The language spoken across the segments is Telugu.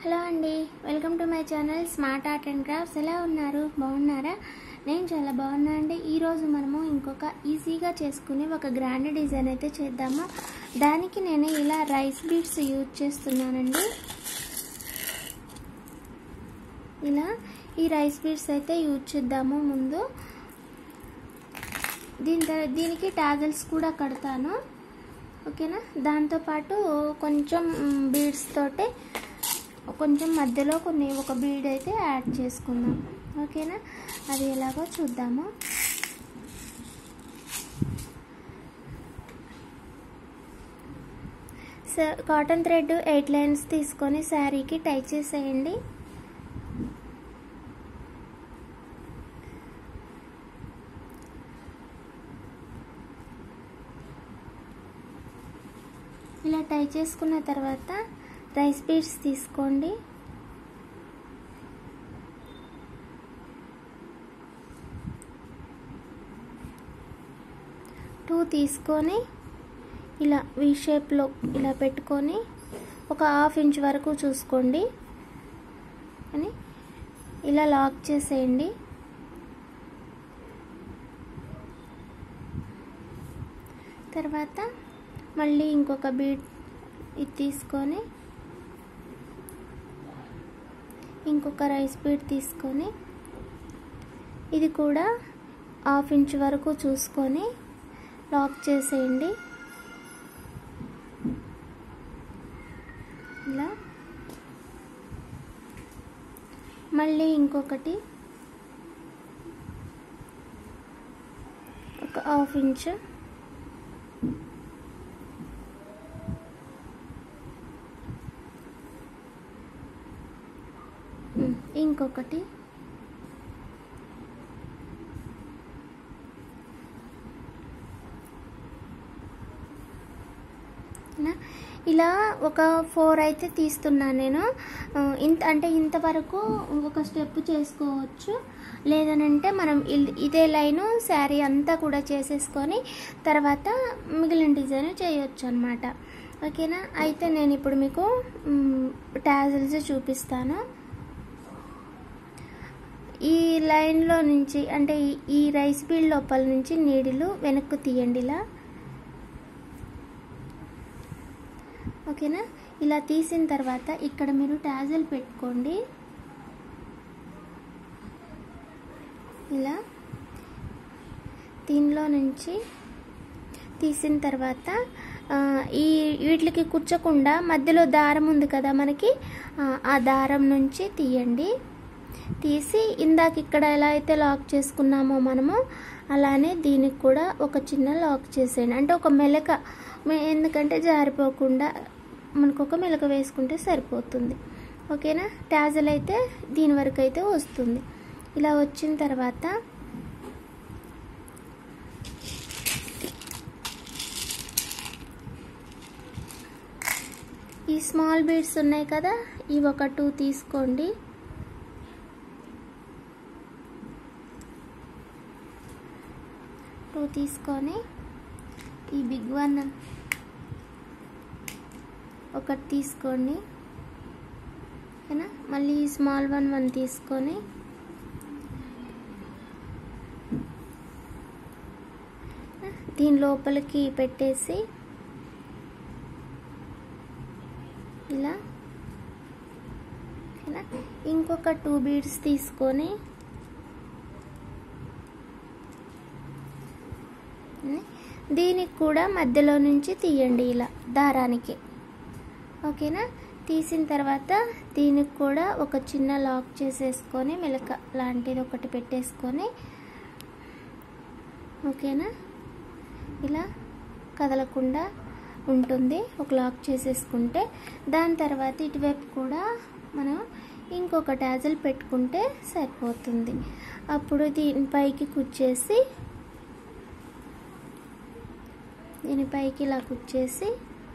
హలో అండి welcome to my channel smart art and crafts ఎలా ఉన్నారు బాగున్నారా నేను చాలా బాగున్నా అండి ఈరోజు మనము ఇంకొక ఈజీగా చేసుకునే ఒక గ్రాండ్ డిజైన్ అయితే చేద్దాము దానికి నేను ఇలా రైస్ బీడ్స్ యూజ్ చేస్తున్నానండి ఇలా ఈ రైస్ బీడ్స్ అయితే యూజ్ చేద్దాము ముందు దీని తర్వాత దీనికి టాజల్స్ కూడా కడతాను ఓకేనా దాంతోపాటు కొంచెం బీడ్స్ తోటి కొంచెం మధ్యలో కొన్ని ఒక బీడ్ అయితే యాడ్ చేసుకుందాం ఓకేనా అది ఎలాగో చూద్దాము so cotton thread eight lines తీసుకొని శారీకి టై చేసేయండి ఇలా టై చేసుకున్న తర్వాత రైస్ బీడ్స్ తీసుకోండి టూ తీసుకొని ఇలా వి షేప్లో ఇలా పెట్టుకొని ఒక హాఫ్ ఇంచ్ వరకు చూసుకోండి అని ఇలా లాక్ చేసేయండి తర్వాత మళ్ళీ ఇంకొక బీడ్ ఇది తీసుకొని ఇంకొక రైస్ బీడ్ తీసుకొని ఇది కూడా హాఫ్ ఇంచ్ వరకు చూసుకొని లాక్ చేసేయండి ఇలా మళ్ళీ ఇంకొకటి ఒక హాఫ్ ఇంచ్ ఇంకొకటి ఇలా ఒక ఫోర్ అయితే తీస్తున్నాను నేను ఇంత అంటే ఇంతవరకు ఒక స్టెప్ చేసుకోవచ్చు లేదనంటే మనం ఇదే లైను శారీ అంతా కూడా చేసేసుకొని తర్వాత మిగిలిన డిజైన్ చేయొచ్చు అనమాట ఓకేనా అయితే నేను ఇప్పుడు మీకు టాజిల్స్ చూపిస్తాను ఈ లైన్లో నుంచి అంటే ఈ రైస్ బీల్ లోపల నుంచి నీడిలు వెనక్కు తీయండి ఇలా ఓకేనా ఇలా తీసిన తర్వాత ఇక్కడ మీరు టాజల్ పెట్టుకోండి ఇలా దీనిలో నుంచి తీసిన తర్వాత ఈ వీటికి కూర్చోకుండా మధ్యలో దారం ఉంది కదా మనకి ఆ దారం నుంచి తీయండి తీసి ఇందాక ఇక్కడ ఎలా అయితే లాక్ చేసుకున్నామో మనము అలానే దీనికి కూడా ఒక చిన్న లాక్ చేసేయండి అంటే ఒక మెలక ఎందుకంటే జారిపోకుండా మనకు ఒక మెలక వేసుకుంటే సరిపోతుంది ఓకేనా ట్యాజల్ అయితే దీని వరకు అయితే వస్తుంది ఇలా వచ్చిన తర్వాత ఈ స్మాల్ బీడ్స్ ఉన్నాయి కదా ఇవి ఒక టూ తీసుకోండి టూ తీసుకొని ఈ బిగ్ వన్ ఒకటి తీసుకోండి ఓకేనా మళ్ళీ ఈ స్మాల్ వన్ వన్ తీసుకొని దీని లోపలికి పెట్టేసి ఇలా ఓకేనా ఇంకొక టూ బీడ్స్ తీసుకొని దీనికి కూడా మధ్యలో నుంచి తీయండి ఇలా దారానికి ఓకేనా తీసిన తర్వాత దీనికి కూడా ఒక చిన్న లాక్ చేసేసుకొని మెలక లాంటిది ఒకటి పెట్టేసుకొని ఓకేనా ఇలా కదలకుండా ఉంటుంది ఒక లాక్ చేసేసుకుంటే దాని తర్వాత ఇటువైపు కూడా మనం ఇంకొక టాజల్ పెట్టుకుంటే సరిపోతుంది అప్పుడు దీనిపైకి కుచ్చేసి దీనిపైకి ఇలా కుచ్చేసి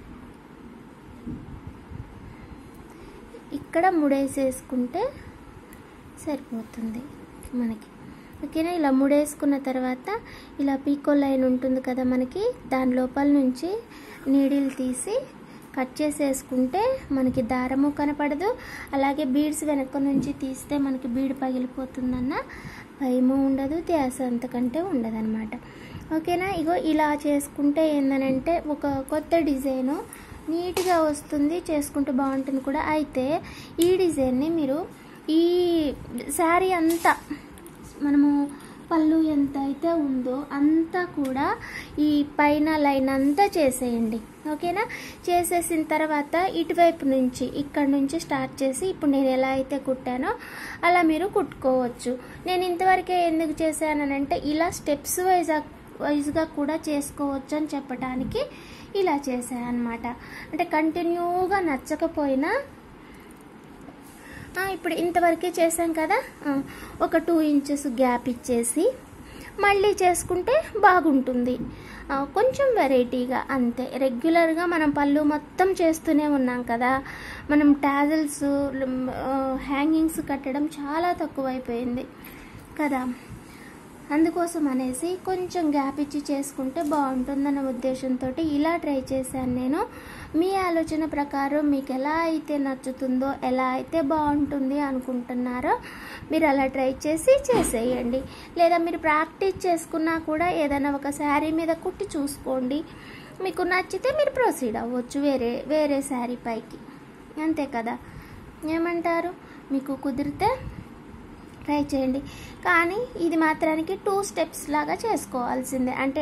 ఇక్కడ ముడేసేసుకుంటే సరిపోతుంది మనకి ఓకేనా ఇలా ముడేసుకున్న తర్వాత ఇలా పీకో లైన్ ఉంటుంది కదా మనకి దాని లోపల నుంచి నీడిల్ తీసి కట్ చేసేసుకుంటే మనకి దారము కనపడదు అలాగే బీడ్స్ వెనక నుంచి తీస్తే మనకి బీడ్ పగిలిపోతుందన్న భయము ఉండదు ధ్యాస అంతకంటే ఉండదన్నమాట ఓకేనా ఇగో ఇలా చేసుకుంటే ఏందనంటే ఒక కొత్త డిజైను నీట్గా వస్తుంది చేసుకుంటే బాగుంటుంది కూడా అయితే ఈ డిజైన్ని మీరు ఈ శారీ అంతా మనము పళ్ళు ఎంత అయితే ఉందో అంతా కూడా ఈ పైన లైన్ అంతా చేసేయండి ఓకేనా చేసేసిన తర్వాత ఇటువైపు నుంచి ఇక్కడ నుంచి స్టార్ట్ చేసి ఇప్పుడు నేను ఎలా అయితే కుట్టానో అలా మీరు కుట్టుకోవచ్చు నేను ఇంతవరకే ఎందుకు చేశానంటే ఇలా స్టెప్స్ వైజ్ వైజ్గా కూడా చేసుకోవచ్చు అని చెప్పడానికి ఇలా చేశాను అనమాట అంటే కంటిన్యూగా నచ్చకపోయినా ఆ, ఇప్పుడు ఇంతవరకే చేసాం కదా ఆ, ఒక టూ ఇంచెస్ గ్యాప్ ఇచ్చేసి మళ్ళీ చేసుకుంటే బాగుంటుంది ఆ, కొంచెం వెరైటీగా అంతే రెగ్యులర్గా మనం పళ్ళు మొత్తం చేస్తూనే ఉన్నాం కదా మనం టాజల్స్ హ్యాంగింగ్స్ కట్టడం చాలా తక్కువైపోయింది కదా అందుకోసం అనేసి కొంచెం గ్యాప్ ఇచ్చి చేసుకుంటే బాగుంటుందన్న ఉద్దేశంతో ఇలా ట్రై చేశాను నేను మీ ఆలోచన ప్రకారం మీకు ఎలా అయితే నచ్చుతుందో ఎలా అయితే బాగుంటుంది అనుకుంటున్నారో మీరు అలా ట్రై చేసి చేసేయండి లేదా మీరు ప్రాక్టీస్ చేసుకున్నా కూడా ఏదైనా ఒక శారీ మీద కుట్టి చూసుకోండి మీకు నచ్చితే మీరు ప్రొసీడ్ అవ్వచ్చు వేరే వేరే శారీ పైకి అంతే కదా ఏమంటారు మీకు కుదిరితే ట్రై చేయండి కానీ ఇది మాత్రానికి టూ స్టెప్స్ లాగా చేసుకోవాల్సిందే అంటే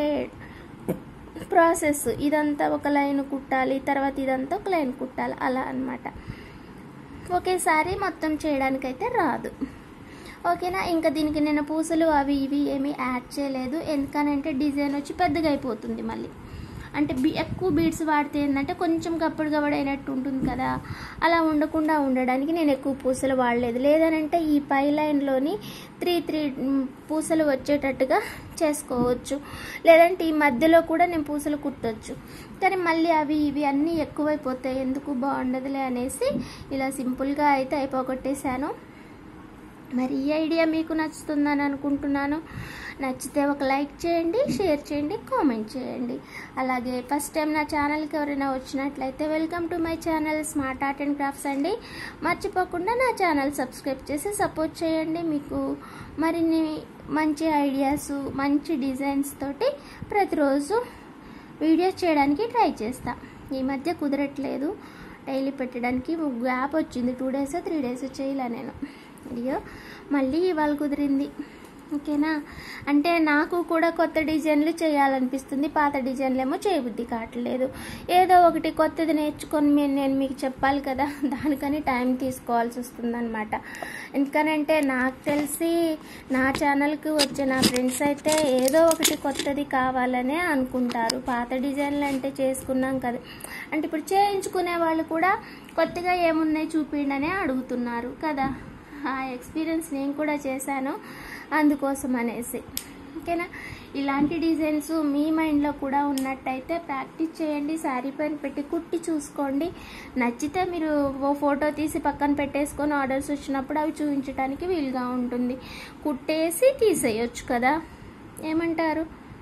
ప్రాసెస్ ఇదంతా ఒక లైన్ కుట్టాలి తర్వాత ఇదంతా ఒక లైన్ కుట్టాలి అలా అన్నమాట ఒకేసారి మొత్తం చేయడానికైతే రాదు ఓకేనా ఇంకా దీనికి నేను పూసలు అవి ఇవి ఏమీ యాడ్ చేయలేదు ఎందుకనంటే డిజైన్ వచ్చి పెద్దగా అయిపోతుంది మళ్ళీ అంటే బి ఎక్కువ బీడ్స్ వాడితే ఏంటంటే కొంచెం గప్పుడు గబడైనట్టు ఉంటుంది కదా అలా ఉండకుండా ఉండడానికి నేను ఎక్కువ పూసలు వాడలేదు లేదనంటే ఈ పై లైన్లోని త్రీ త్రీ మ్, పూసలు వచ్చేటట్టుగా చేసుకోవచ్చు లేదంటే ఈ మధ్యలో కూడా నేను పూసలు కుట్టొచ్చు కానీ మళ్ళీ అవి ఇవి అన్నీ ఎక్కువైపోతాయి ఎందుకు బాగుండదులే అనేసి ఇలా సింపుల్గా అయితే అయిపోగొట్టేశాను మరి ఈ ఐడియా మీకు నచ్చుతుందని అనుకుంటున్నాను నచ్చితే ఒక లైక్ చేయండి షేర్ చేయండి కామెంట్ చేయండి అలాగే ఫస్ట్ టైం నా ఛానల్కి ఎవరైనా వచ్చినట్లయితే welcome to my channel smart art and crafts అండి మర్చిపోకుండా నా ఛానల్ సబ్స్క్రైబ్ చేసి సపోర్ట్ చేయండి మీకు మరిన్ని మంచి ఐడియాస్ మంచి డిజైన్స్ తోటి ప్రతిరోజు వీడియోస్ చేయడానికి ట్రై చేస్తా ఈ మధ్య కుదరట్లేదు డైలీ పెట్టడానికి గ్యాప్ వచ్చింది టూ డేస్ త్రీ డేస్ చేయలే నేను అయ్యో మళ్ళీ ఇవాళ కుదిరింది ఓకేనా అంటే నాకు కూడా కొత్త డిజైన్లు చేయాలనిపిస్తుంది పాత డిజైన్లు ఏమో చేయబుద్ధి కావట్లేదు ఏదో ఒకటి కొత్తది నేర్చుకొని మీ- నేను మీకు చెప్పాలి కదా దానికని టైం తీసుకోవాల్సి వస్తుందన్నమాట ఎందుకనంటే నాకు తెలిసి నా ఛానల్కి వచ్చే నా ఫ్రెండ్స్ అయితే ఏదో ఒకటి కొత్తది కావాలనే అనుకుంటారు పాత డిజైన్లు అంటే చేసుకున్నాం కదా అంటే ఇప్పుడు చేయించుకునే వాళ్ళు కూడా కొత్తగా ఏమున్నాయి చూపిండనే అడుగుతున్నారు కదా ఆ ఎక్స్పీరియన్స్ నేను కూడా చేశాను అందుకోసం అనేసి ఓకేనా ఇలాంటి డిజైన్స్ మీ మైండ్లో కూడా ఉన్నట్టయితే ప్రాక్టీస్ చేయండి శారీ పైన పెట్టి కుట్టి చూసుకోండి నచ్చితే మీరు ఓ ఫోటో తీసి పక్కన పెట్టేసుకొని ఆర్డర్స్ వచ్చినప్పుడు అవి చూపించడానికి వీలుగా ఉంటుంది కుట్టేసి తీసేయొచ్చు కదా ఏమంటారు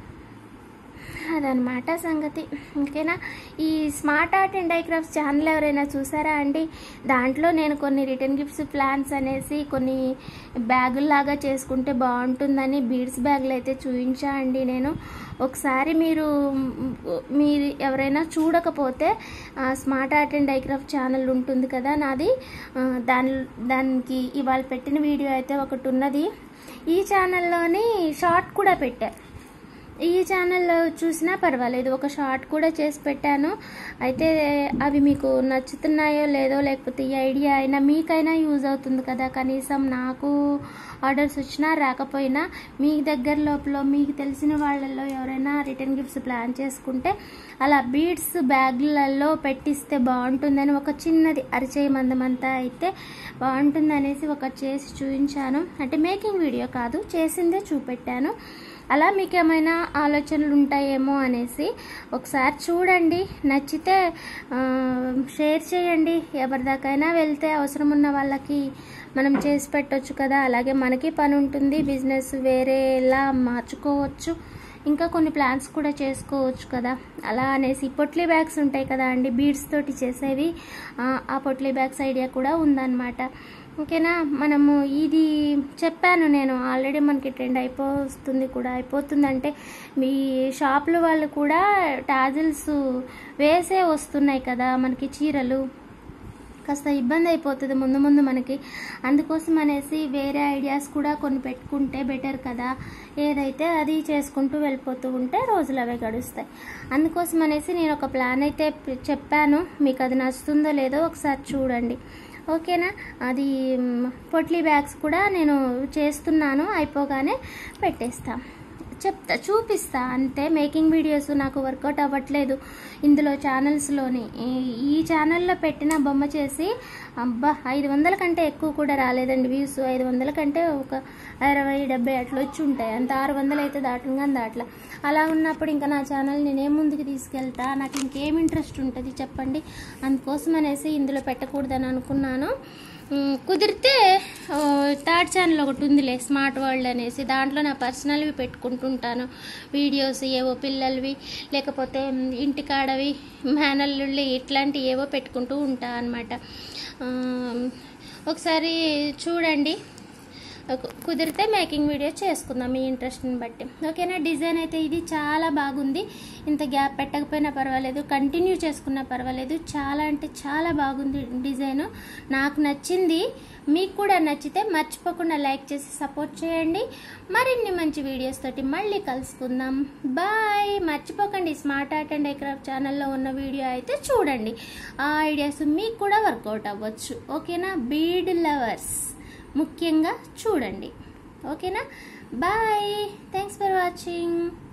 అదనమాట సంగతి ఓకేనా ఈ smart art and i crafts channel ఎవరైనా చూసారా అండి దాంట్లో నేను కొన్ని రిటర్న్ గిఫ్ట్స్ ప్లాన్స్ అనేసి కొన్ని బ్యాగుల్లాగా చేసుకుంటే బాగుంటుందని బీడ్స్ బ్యాగులు అయితే చూపించా అండి నేను ఒకసారి మీరు మీరు ఎవరైనా చూడకపోతే ఆ, smart art and i craft channel ఉంటుంది కదా నాది ఆ, దాని దానికి ఇవాళ పెట్టిన వీడియో అయితే ఒకటి ఉన్నది ఈ ఛానల్లోని షార్ట్ కూడా పెట్టా ఈ ఛానల్లో చూసినా పర్వాలేదు ఒక షార్ట్ కూడా చేసి పెట్టాను అయితే అవి మీకు నచ్చుతున్నాయో లేదో లేకపోతే ఈ ఐడియా అయినా మీకైనా యూజ్ అవుతుంది కదా కనీసం నాకు ఆర్డర్స్ వచ్చినా రాకపోయినా మీ దగ్గర లోపల మీకు తెలిసిన వాళ్ళల్లో ఎవరైనా రిటర్న్ గిఫ్ట్స్ ప్లాన్ చేసుకుంటే అలా బీడ్స్ బ్యాగ్లలో పెట్టిస్తే బాగుంటుందని ఒక చిన్నది అరిచేయి మందమంతా అయితే బాగుంటుంది అనేసి ఒక చేసి చూపించాను అంటే మేకింగ్ వీడియో కాదు చేసిందే చూపెట్టాను అలా మీకు ఏమైనా ఆలోచనలు ఉంటాయేమో అనేసి ఒకసారి చూడండి నచ్చితే ఆ, షేర్ చేయండి ఎవరిదాకైనా వెళ్తే అవసరం ఉన్న వాళ్ళకి మనం చేసి పెట్టొచ్చు కదా అలాగే మనకి పని ఉంటుంది బిజినెస్ వేరేలా మార్చుకోవచ్చు ఇంకా కొన్ని ప్లాన్స్ కూడా చేసుకోవచ్చు కదా అలా అనేసి పొట్లీ బ్యాగ్స్ ఉంటాయి కదా అండి బీడ్స్ తోటి చేసేవి ఆ, ఆ పొట్లీ బ్యాగ్స్ ఐడియా కూడా ఉందన్నమాట ఓకేనా మనము ఇది చెప్పాను నేను ఆల్రెడీ మనకి ట్రెండ్ అయిపోతుంది కూడా అయిపోతుందంటే మీ షాపుల వాళ్ళు కూడా టాజిల్స్ వేసే వస్తున్నాయి కదా మనకి చీరలు కాస్త ఇబ్బంది అయిపోతుంది ముందు ముందు మనకి అందుకోసం అనేసి వేరే ఐడియాస్ కూడా కొన్ని పెట్టుకుంటే బెటర్ కదా ఏదైతే అది చేసుకుంటూ వెళ్ళిపోతూ ఉంటే రోజులు అవే గడుస్తాయి అందుకోసం అనేసి నేను ఒక ప్లాన్ అయితే ప్రి- చెప్పాను మీకు అది నచ్చుతుందో లేదో ఒకసారి చూడండి ఓకేనా అది మ్, పొట్లీ బ్యాగ్స్ కూడా నేను చేస్తున్నాను అయిపోగానే పెట్టేస్తా చెప్తా చూపిస్తా అంతే మేకింగ్ వీడియోస్ నాకు వర్కౌట్ అవ్వట్లేదు ఇందులో ఛానల్స్లోని ఈ- ఈ ఛానల్లో పెట్టిన బొమ్మ చేసి అబ్బా ఐదు వందల కంటే ఎక్కువ కూడా రాలేదండి వ్యూస్ ఐదు వందల కంటే ఒక అరవై డెబ్బై అట్లా వచ్చి ఉంటాయి అంత ఆరు వందలు అయితే దాటంగా దాట్లా అలా ఉన్నప్పుడు ఇంకా నా ఛానల్ నేనేం ముందుకు తీసుకెళ్తా నాకు ఇంకేం ఇంట్రెస్ట్ ఉంటుంది చెప్పండి అందుకోసం అనేసి ఇందులో పెట్టకూడదని అనుకున్నాను ఉమ్, కుదిరితే ఓ, థర్డ్ ఛానల్ ఒకటి ఉందిలే స్మార్ట్ వరల్డ్ అనేసి దాంట్లో నా పర్సనల్వి పెట్టుకుంటుంటాను వీడియోస్ ఏవో పిల్లలవి లేకపోతే ఉమ్, ఇంటికాడవి మేనల్లుళ్ళి ఇట్లాంటి ఏవో పెట్టుకుంటూ ఉంటా అనమాట ఒకసారి చూడండి కు- కుదిరితే మేకింగ్ వీడియో చేసుకుందాం మీ ఇంట్రెస్ట్ని బట్టి ఓకేనా డిజైన్ అయితే ఇది చాలా బాగుంది ఇంత గ్యాప్ పెట్టకపోయినా పర్వాలేదు కంటిన్యూ చేసుకున్నా పర్వాలేదు చాలా అంటే చాలా బాగుంది డిజైన్ నాకు నచ్చింది మీకు కూడా నచ్చితే మర్చిపోకుండా లైక్ చేసి సపోర్ట్ చేయండి మరిన్ని మంచి వీడియోస్ తోటి మళ్ళీ కలుసుకుందాం బాయ్ మర్చిపోకండి స్మార్ట్ ఆర్ట్ అండ్ క్రాఫ్ట్ ఛానల్లో ఉన్న వీడియో అయితే చూడండి ఆ ఐడియాస్ మీకు కూడా వర్కౌట్ అవ్వచ్చు ఓకేనా బీడ్ లవర్స్ ముఖ్యంగా చూడండి ఓకేనా బాయ్ థ్యాంక్స్ ఫర్ వాచింగ్